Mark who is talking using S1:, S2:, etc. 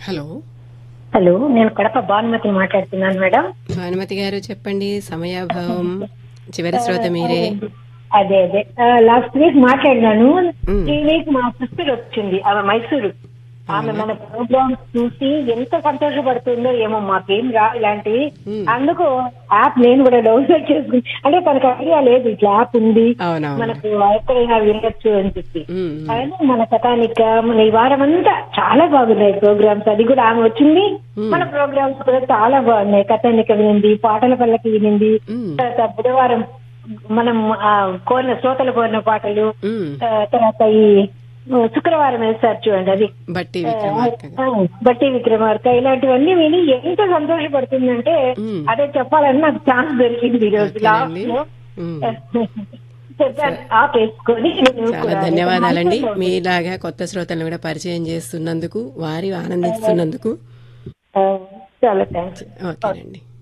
S1: Hello
S2: hello నేను కడప భానుమతి మాట్లాడుతున్నాను madam
S1: Bhanumathi గారు చెప్పండి సమయాభావం చివరి శ్రోత మీరే
S2: అదే అదే లాస్ట్ వీక్ మాట్లాడినాను
S1: మ్మ్.
S2: ఈ వీక్ మా సిస్టర్ వచ్చింది ఆమె మైసూరు ఆమె మన ప్రోగ్రామ్స్ చూసి ఎంత సంతోషపడుతుందో ఏమో మాకేం రా ఇలాంటివి
S1: మ్మ్.
S2: అందుకు యాప్ నేను కూడా డౌన్లోడ్ చేసుకుని అంటే తనకు ఐడియా లేదు ఇట్లా యాప్ ఉంది
S1: అవునవును
S2: మనకు ఎక్కడైనా వినొచ్చు అని చెప్పి
S1: ఉమ్,
S2: కానీ మన కథానిక మన ఈ వారం అంతా చాలా బాగున్నాయి ప్రోగ్రామ్స్ అది కూడా ఆమె వచ్చింది
S1: Hmm.
S2: మన ప్రోగ్రామ్స్ కూడా చాలా బాగున్నాయి కథానిక వినింది పాటల పల్లకి వినింది
S1: ఉమ్,
S2: తర్వాత బుధవారం మనం ఆ, కోరిన శ్రోతలు కోరిన పాటలు
S1: ఉమ్.
S2: ఆ, తర్వాత ఈ ఆ, శుక్రవారం వేస్తారు చూడండి అది
S1: బట్టి విక్రమార్క
S2: ఆ, బట్టి విక్రమార్క ఇలాంటివన్నీ విని ఎంత సంతోషపడుతుందంటే
S1: Hmm.
S2: అదే చెప్పాలని నాకు ఛాన్స్ దొరికింది ఈ రోజు లాస్ట్
S1: ఓకేనండి.
S2: లో
S1: ఉమ్.
S2: చెప్పాను ఆపేసుకొని నేను
S1: చాలా
S2: కూడా
S1: ధన్యవాదాలండి మీలాగా కొత్త శ్రోతలను కూడా పరిచయం చేస్తున్నందుకు వారి ఆనందిస్తున్నందుకు
S2: ఆ, చాలా థ్యాంక్స్
S1: ఓకేనండి